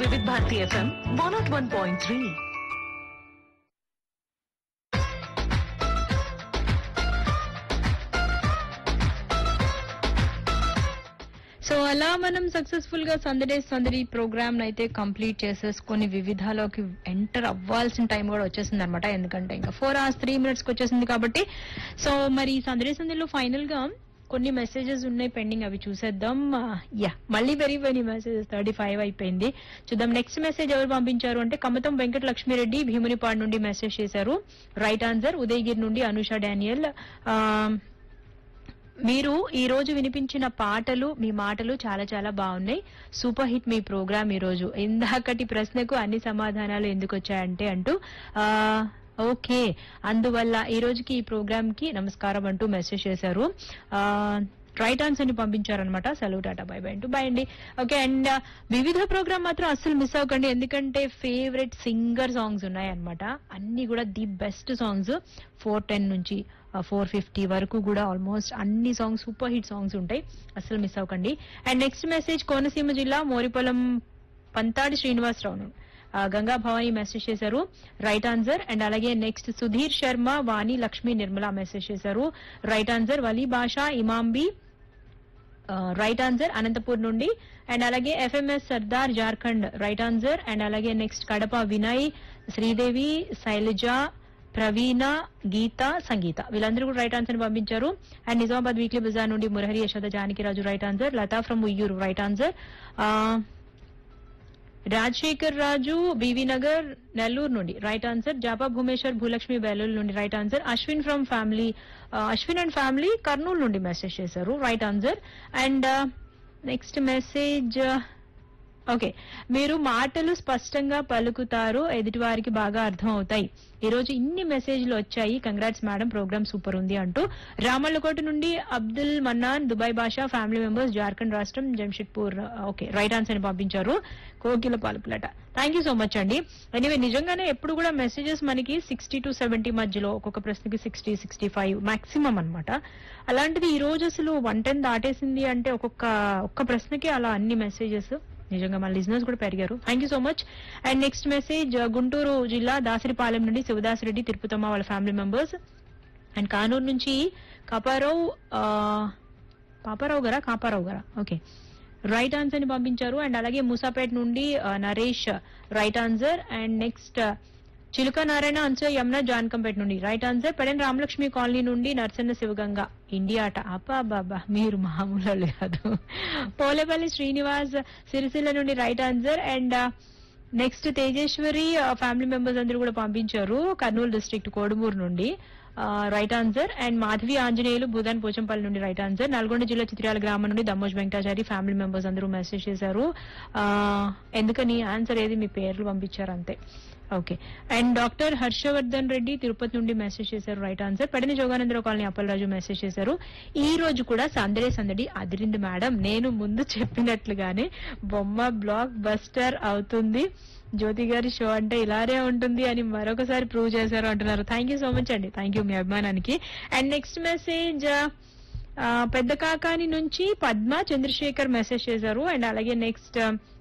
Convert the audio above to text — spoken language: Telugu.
వివిధ Bharati FM one nought one point three so అలా మనం సక్సెస్ఫుల్ గా సందడే సందడి ప్రోగ్రామ్ అయితే కంప్లీట్ చేసేసుకొని వివిధాలోకి ఎంటర్ అవ్వాల్సిన టైం కూడా వచ్చేసింది అనమాట ఎందుకంటే ఇంకా ఫోర్ అవర్స్ త్రీ మినిట్స్ కి వచ్చేసింది కాబట్టి సో మరి ఈ సందడి సందడిలో ఫైనల్ గా కొన్ని మెసేజెస్ ఉన్నాయి పెండింగ్ అవి చూసేద్దాం యా మళ్ళీ పెరిగిపోయినాయి మెసేజెస్ థర్టీ ఫైవ్ అయిపోయింది చూద్దాం నెక్స్ట్ మెసేజ్ ఎవరు పంపించారు అంటే కమతం వెంకట లక్ష్మీరెడ్డి భీమునిపాడు నుండి మెసేజ్ చేశారు రైట్ ఆన్సర్ ఉదయగిరి నుండి అనుష డానియల్ ఆ, మీరు ఈ రోజు వినిపించిన పాటలు మీ మాటలు చాలా చాలా బాగున్నాయి సూపర్ హిట్ మీ ప్రోగ్రామ్ ఈ రోజు ఇందాకటి ప్రశ్నకు అన్ని సమాధానాలు ఎందుకు వచ్చాయంటే అంటూ ఆ ఓకే అందువల్ల ఈ రోజుకి ఈ ప్రోగ్రామ్ కి నమస్కారం అంటూ మెసేజ్ చేశారు ఆ రైట్ ఆన్సర్ ని పంపించారనమాట సెలవు టాటా బై బై అంటూ బై అండి ఓకే అండ్ వివిధ ప్రోగ్రామ్ మాత్రం అస్సలు మిస్ అవ్వకండి ఎందుకంటే ఫేవరెట్ సింగర్ సాంగ్స్ ఉన్నాయన్నమాట అన్ని కూడా the best songs four ten నుంచి ఫోర్ ఫిఫ్టీ వరకు కూడా ఆల్మోస్ట్ అన్ని సాంగ్స్ సూపర్ హిట్ సాంగ్స్ ఉంటాయి అస్సలు మిస్ అవ్వకండి అండ్ నెక్స్ట్ మెసేజ్ కోనసీమ జిల్లా మోరిపొలం పంతాడి శ్రీనివాసరావు ఆ, గంగా భవాని మెసేజ్ చేశారు రైట్ ఆన్సర్ అండ్ అలాగే నెక్స్ట్ సుధీర్ శర్మ వాణి లక్ష్మి నిర్మల మెసేజ్ చేశారు right answer Wali Basha Imambi right answer Anantapur నుండి అండ్ అలాగే FMS Sardar Jharkhand right answer and అలాగే నెక్స్ట్ కడప వినయ్ శ్రీదేవి శైలజ ప్రవీణ గీత సంగీత వీళ్ళందరూ కూడా రైట్ ఆన్సర్ పంపించారు అండ్ నిజామాబాద్ వీక్లీ బజార్ నుండి Murahari Yashoda Janakiraju right answer Latha from Uyyuru right answer Rajasekhar Raju BV Nagar Nellore నుండి రైట్ ఆన్సర్ జాపా భూమేశ్వర్ భూలక్ష్మి బెల్లూరు నుండి right answer Ashwin from family Ashwin and family Kurnool నుండి మెసేజ్ చేశారు right answer and next message okay మీరు మాటలు స్పష్టంగా పలుకుతారు ఎదుటి వారికి బాగా అర్థం అవుతాయి ఈ రోజు ఇన్ని మెసేజ్లు వచ్చాయి కంగ్రాట్స్ మేడం ప్రోగ్రామ్ సూపర్ ఉంది అంటూ రామల్లకోట నుండి Abdul Mannan Dubai Basha family members Jharkhand రాష్ట్రం జంషెడ్పూర్ ఓకే రైట్ ఆన్సర్ ని పంపించారు కోకిల పాలకులట థ్యాంక్ యూ సో మచ్ అండి ఎనీవే నిజంగానే ఎప్పుడు కూడా మెసేజెస్ మనకి సిక్స్టీ టు సెవెంటీ మధ్యలో ఒక్కొక్క ప్రశ్నకి సిక్స్టీ సిక్స్టీ ఫైవ్ మాక్సిమం అనమాట అలాంటిది ఈ రోజు అసలు వన్ టెన్ దాటేసింది అంటే ఒక్కొక్క ఒక్క ప్రశ్నకి అలా అన్ని మెసేజెస్ నిజంగా మన లిజినర్స్ కూడా పెరిగారు thank you so much and next message Guntur జిల్లా దాసరిపాలెం నుండి శివదాసరెడ్డి తిరుపతమ్మ వాళ్ళ ఫ్యామిలీ మెంబర్స్ అండ్ కానూరు నుంచి కాపారావు ఆ, పాపారావు గారా కాపారావు గారా ఓకే రైట్ ఆన్సర్ ని పంపించారు అండ్ అలాగే మూసాపేట్ నుండి ఆ, Naresh right answer and next Chiluka Narayana answer Yamuna Jankampeta నుండి right answer Pedan Ramalakshmi colony నుండి నర్సన్న శివగంగ ఇండియా అట అబ్బా బాబా మీరు మామూలు వాళ్ళు కాదు పోలేపల్లి శ్రీనివాస్ సిరిసిల్ల నుండి right answer and next Tejeswari family members అందరూ కూడా పంపించారు కర్నూలు డిస్ట్రిక్ట్ కోడుమూరు నుండి right answer and Madhavi Anjaneyulu Bhoodan Pochampally నుండి రైట్ ఆన్సర్ నల్గొండ జిల్లా చిత్రాల గ్రామం నుండి దమ్మోజ్ వెంకటాచారి ఫ్యామిలీ మెంబర్స్ అందరూ మెసేజ్ చేశారు ఆ, ఎందుకని ఆన్సర్ ఏది మీ పేర్లు పంపించారు అంతే okay and doctor Harshavardhan Reddy Tirupati నుండి మెసేజ్ చేశారు రైట్ ఆన్సర్ పడిన జోగానందరావు కాలనీ అప్పలరాజు మెసేజ్ చేశారు ఈ రోజు కూడా సందడి సందడి అదిరింది మేడం నేను ముందు చెప్పినట్లుగానే బొమ్మ బ్లాక్ బస్టర్ అవుతుంది జ్యోతి గారి షో అంటే ఇలానే ఉంటుంది అని మరొకసారి ప్రూవ్ చేశారు అంటున్నారు థ్యాంక్ యూ సో మచ్ అండి థ్యాంక్ యూ మీ అభిమానానికి and next message Pedda Kakani నుంచి పద్మ చంద్రశేఖర్ మెసేజ్ చేశారు అండ్ అలాగే నెక్స్ట్